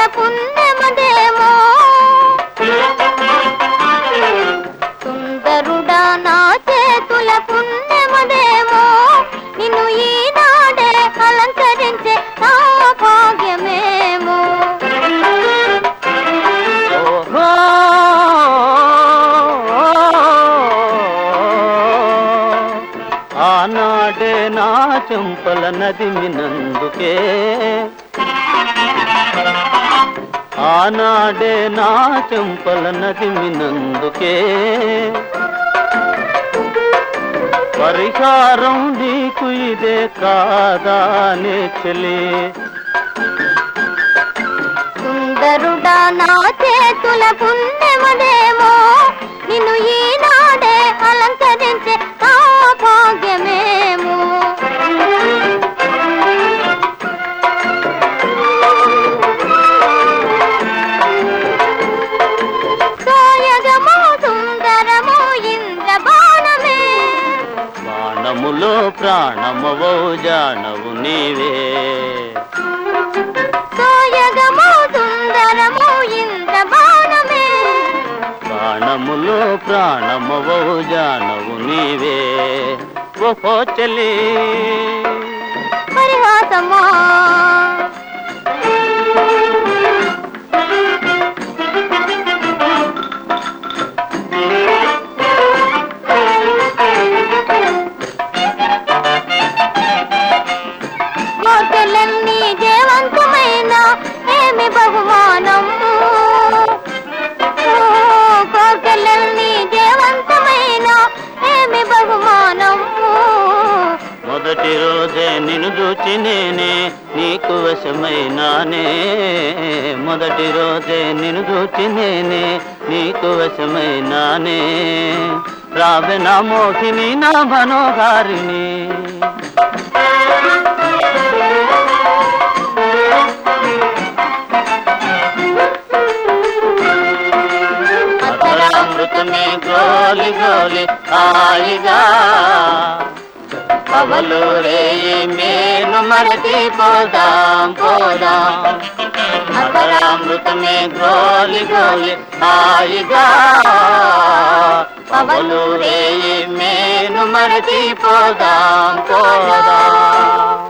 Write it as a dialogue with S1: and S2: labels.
S1: పుణ్యమదేమో సుందరుడా నా చేతుల పుణ్యమదేమో నిన్ను ఈనాడే అలంకరించే నా భాగ్యమేమో
S2: ఓహో ఆనాడే నా చెంపల నదిమినందుకే ఆనాడే నా చెంపల నదిమినందుకే పరిహారం నీకు ఇదే కాదానే చెలి
S1: సుందరుడా నా చేతుల పుణ్యమదేమో నిన్ను ఈనాడే అలంకరించే నా భాగ్యమేమో సోయగము సుందరము ఇంద్రబాణమే
S2: బాణములో ప్రాణమవో జానవు నీవే
S1: సోయగము సుందరము ఇంద్రబాణమే
S2: ప్రాణములో ప్రాణమవో జానవు నీవే ఓహో చెలి
S1: పరిహాసమా కోర్కెలన్నీ జయవంతమైన ఏమి బహుమానం కోర్కెలన్నీ జయవంతమైన ఏమి బహుమానం
S2: మొదటి రోజే నిన్ను చూచి నేనే నీకు వశమైనానే మొదటి రోజే నిన్ను చూచి నేనే నీకు వశమైనానే రావె నా మోహిని నా మనోహారిణి అమృతమే గోలి గోలి హాయిగా పవలు రే మేను మరచి పోదాం పోదాం అమృతమే గోలి గోలి హాయిగా పవలు రే మేను మరచి పోదాం